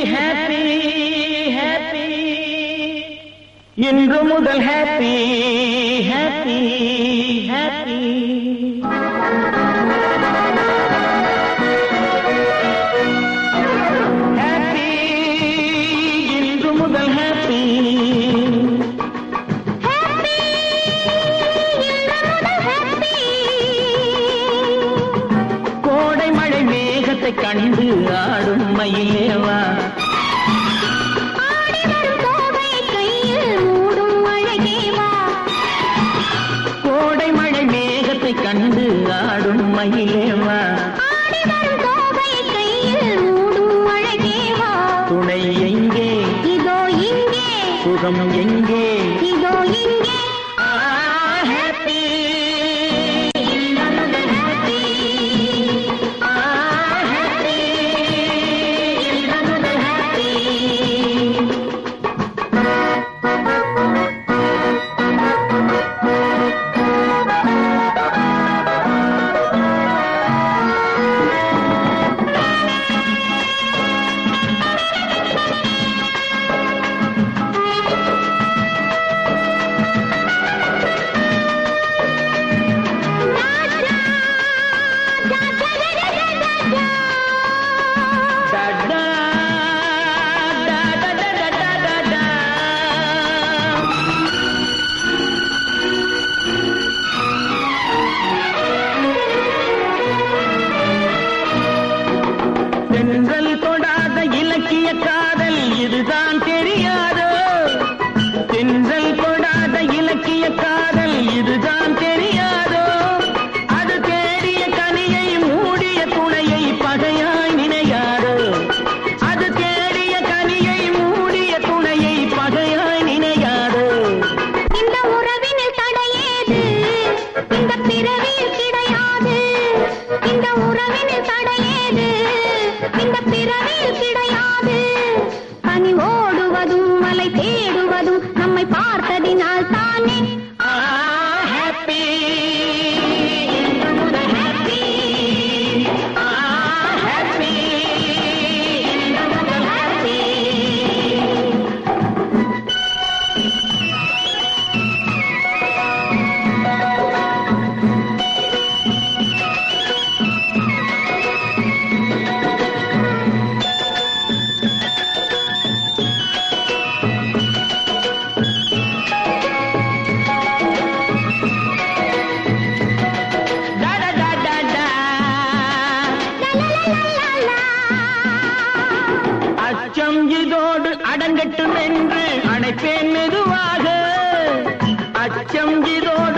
Happy happy இன்று முதல் happy happy happy happy இன்று முதல் ஹாப்பி கோடை மழை மேகத்தை கண்டு ஆடும் மயிலேவா கோடை மழை மேகத்தை கண்டு ஆடும் மயிலேவா துணை எங்கே சுகம் எங்கே ஆ, happy. ஆ, happy. happy. Da da da da da da da da da. தென்றல் தொடாத இலக்கிய காதல் இதுதான் தெரியாதோ தென்றல் தொடாத இலக்கிய காதல் இதுதான் தெரியாதோ அது தேடிய கனியை மூடிய துணையை பகையாய் நினையாதோ அது தேடிய கனியை மூடிய துணையை பகையாய் நினையாதோ இந்த உறவினில் தடையேது இந்த பிறவியில் கிடையாது இந்த உறவினில் தடையேது இந்த பிறவியில் கிடையாது பனி ஓடுவதும் மலை தேடுவதும் நம்மை பார்த்ததினால் தானே ஆ, happy. இன்று முதல் happy. ஆ, happy. இன்று முதல் happy. Da da da da da. அச்சம் இதோடு அடங்கட்டும் என்று அணைப்பேன் மெதுவாக அச்சம் இதோடு